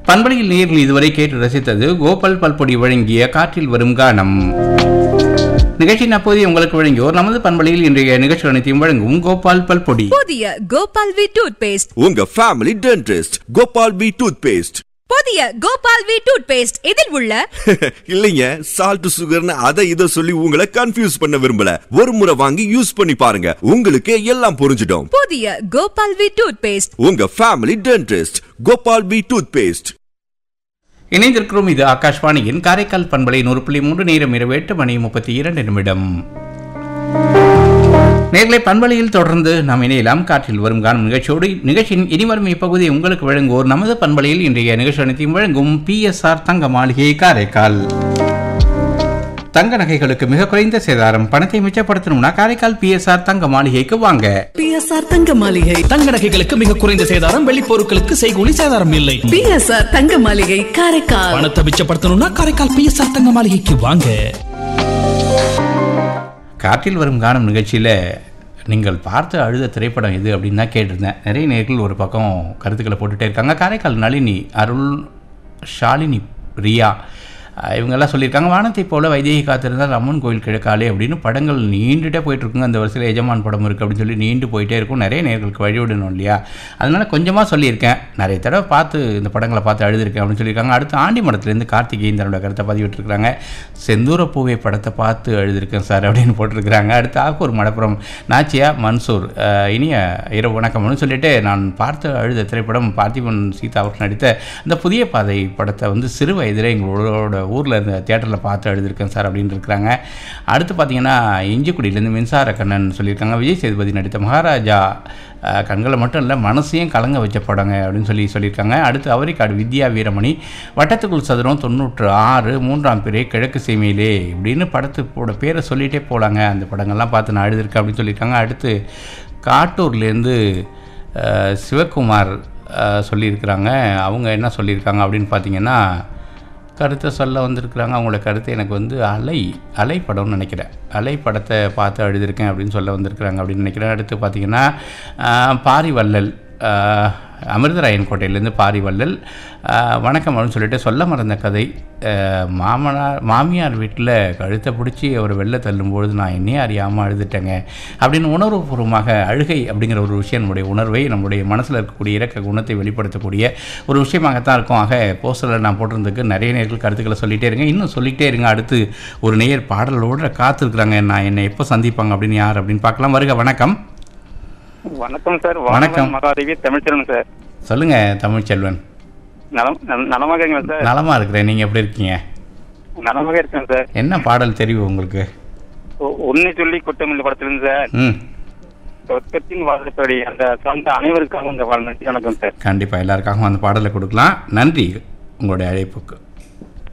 பண்பலையில் நேரில் இதுவரை கேட்டு ரசித்தது கோபால் பல்பொடி வழங்கிய காற்றில் வரும் கானம் நிகழ்ச்சியின் அப்போது உங்களுக்கு வழங்கியோர் நமது பண்பலையில் இன்றைய நிகழ்ச்சி அனைத்தையும் வழங்கும் கோபால் பல்பொடி புதிய கோபால் வி டூத் பேஸ்ட் உங்க family dentist Gopal P toothpaste புதிய கோபால் வி டூத் பேஸ்ட் இதில் உள்ள இல்லைங்க சால்ட் சுகர்னு அதை இதை சொல்லி உங்களை கன்ஃபியூஸ் பண்ண விரும்பல ஒரு முறை வாங்கி யூஸ் பண்ணி பாருங்க உங்களுக்கு எல்லாம் புரிஞ்சிடும் புதிய கோபால் வி டூத் பேஸ்ட் உங்க family dentist Gopal P toothpaste இணைந்திருக்கிறோம் இது ஆகாஷ்வாணியின் காரைக்கால் பண்பலை நூறு புள்ளி மூன்று நேரம் இரவு எட்டு மணி முப்பத்தி இரண்டு நிமிடம் நேர்களை பண்பலையில் தொடர்ந்து நாம் இணையலாம் காற்றில் வரும் காணும் நிகழ்ச்சியோடு நிகழ்ச்சியின் இனிவரும் இப்பகுதி உங்களுக்கு வழங்குவோர் நமது பண்பலையில் இன்றைய நிகழ்ச்சி அனைத்தையும் வழங்கும் பிஎஸ்ஆர் தங்க மாளிகை காரைக்கால் தங்க நகைகளுக்கு மிக குறைந்த சேதாரம் பணத்தை மிச்சப்படுத்தணும்னா காரைக்கால் பிஎஸ்ஆர் தங்க மாளிகைக்கு வாங்க பிஎஸ்ஆர் தங்க மாளிகை தங்க நகைகளுக்கு மிக குறைந்த சேதாரம் வெள்ளி பொருட்களுக்கு செய்கூலி சேதாரம் இல்லை பிஎஸ்ஆர் தங்க மாளிகை காரைக்கால் பணத்தை மிச்சப்படுத்தணும்னா காரைக்கால் பிஎஸ்ஆர் தங்க மாளிகைக்கு வாங்க காற்றில் வரும் காணும் நிகழ்ச்சியில் நீங்கள் பார்த்து அழுத திரைப்படம் எது அப்படின்னு தான் கேட்டிருந்தேன் நிறைய நேர்கள் ஒரு பக்கம் கருத்துக்களை போட்டுகிட்டே இருக்காங்க காரைக்கால் நளினி அருள் ஷாலினி ரியா அஹ் இவங்கெல்லாம் சொல்லியிருக்காங்க வானத்தை போல வைதேகி காத்திருந்தால் அம்மன் கோயில் கிழக்காலே அப்படின்னு படங்கள் நீண்டுட்டே போயிட்டு இருக்குங்க அந்த வருஷத்தில் எஜமான் படம் இருக்குது அப்படின்னு சொல்லி நீண்டு போயிட்டே இருக்கும் நிறைய நேர்களுக்கு வழிவிடணும் இல்லையா அதனால் கொஞ்சமாக சொல்லியிருக்கேன் நிறைய தடவை பார்த்து இந்த படங்களை பார்த்து அழுதுருக்கேன் அப்படின்னு சொல்லியிருக்காங்க அடுத்து ஆண்டி மடத்துலேருந்து கார்த்திகேயன் தன்னோட கருத்தை பதிவிட்டிருக்கிறாங்க செந்தூர பூவை படத்தை பார்த்து அழுதுருக்கேன் சார் அப்படின்னு போட்டிருக்கிறாங்க அடுத்து ஆக்கூர் மடப்புறம் நாச்சியா மன்சூர் அஹ் இனிய இரவு வணக்கம்னு சொல்லிட்டு நான் பார்த்து அழுத திரைப்படம் பார்த்திபன் சீதா அவர்கள் நடித்த அந்த புதிய பாதை படத்தை வந்து சிறு வயதில் எங்களோட ஊரில் இருந்த தியேட்டரில் பார்த்து அழுதுருக்கேன் சார் அப்படின்னு இருக்கிறாங்க அடுத்து பார்த்தீங்கன்னா இஞ்சிக்குடியிலேருந்து மின்சார கண்ணன் சொல்லியிருக்காங்க விஜய் சேதுபதி நடித்த மகாராஜா அஹ், கண்களை மட்டும் இல்லை மனசையும் கலங்க வச்ச படங்க அப்படின்னு சொல்லி சொல்லியிருக்காங்க அடுத்து அவரிக்காடு வித்யா வீரமணி வட்டத்துக்குள் சதுரம் தொண்ணூற்று ஆறு மூன்றாம் பிறை கிழக்கு சீமையிலே இப்படின்னு படத்துக்கோட பேரை சொல்லிகிட்டே போகலாங்க அந்த படங்கள்லாம் பார்த்து நான் எழுதியிருக்கேன் அப்படின்னு சொல்லியிருக்காங்க அடுத்து காட்டூர்லேருந்து அஹ், சிவகுமார் அஹ், சொல்லியிருக்கிறாங்க அவங்க என்ன சொல்லியிருக்காங்க அப்படின்னு பார்த்தீங்கன்னா கருத்தை சொல்ல வந்திருக்கிறாங்க அவங்களோட கருத்து எனக்கு வந்து அலை அலை படம்னு நினைக்கிறேன் அலை படத்தை பார்த்து எழுதியிருக்கேன் அப்படின்னு சொல்ல வந்திருக்கிறாங்க அப்படின்னு நினைக்கிறேன் அடுத்து பார்த்தீங்கன்னா ஆஹ், பாரிவள்ளல் ஆஹ், அமிர்தராயன் கோட்டையிலேருந்து பாரிவள்ளல் ஆஹ், வணக்கம் அப்படின்னு சொல்லிட்டு சொல்ல மறந்த கதை ஆஹ், மாமனார் மாமியார் வீட்டில் கழுத்தை பிடிச்சி அவர் வெளில தள்ளும்பொழுது நான் என்னையே அறியாமல் அழுதுட்டேங்க அப்படின்னு உணர்வுபூர்வமாக அழுகை அப்படிங்கிற ஒரு விஷயம் நம்முடைய உணர்வை நம்முடைய மனசில் இருக்கக்கூடிய இறக்க குணத்தை வெளிப்படுத்தக்கூடிய ஒரு விஷயமாகத்தான் இருக்கும் ஆக போஸ்டரில் நான் போட்டிருந்ததுக்கு நிறைய நேர்கள் கருத்துக்களை சொல்லிகிட்டே இருங்க இன்னும் சொல்லிகிட்டே இருங்க அடுத்து ஒரு நேயர் பாடலோடு காத்திருக்கிறாங்க நான் என்னை எப்போ சந்திப்பாங்க அப்படின்னு யார் அப்படின்னு பார்க்கலாம் வருக வணக்கம் வணக்கம் சார் வணக்கம். வானவன் மகாதேவி தமிழ்ச்செல்வன் சார் சொல்லுங்கள் தமிழ்ச்செல்வன் நலம் நல- நலமாக இருக்கீங்களா சார் நலமாக இருக்கிறேன் நீங்கள் எப்படி இருக்கீங்க நலமாக இருக்கேன் சார் என்ன பாடல் தெரியும் உங்களுக்கு ஒ- உன்னை சொல்லி குற்றமில்லை படத்திலிருந்து சார் ம் சொர்க்கத்தின் வாழ்த்தோடி அந்த சார்ந்த அனைவருக்காகவும் இந்த வாழ்நாள் வணக்கம் சார் கண்டிப்பாக எல்லாருக்காகவும் அந்த பாடலை கொடுக்கலாம் நன்றி உங்களுடைய அழைப்புக்கு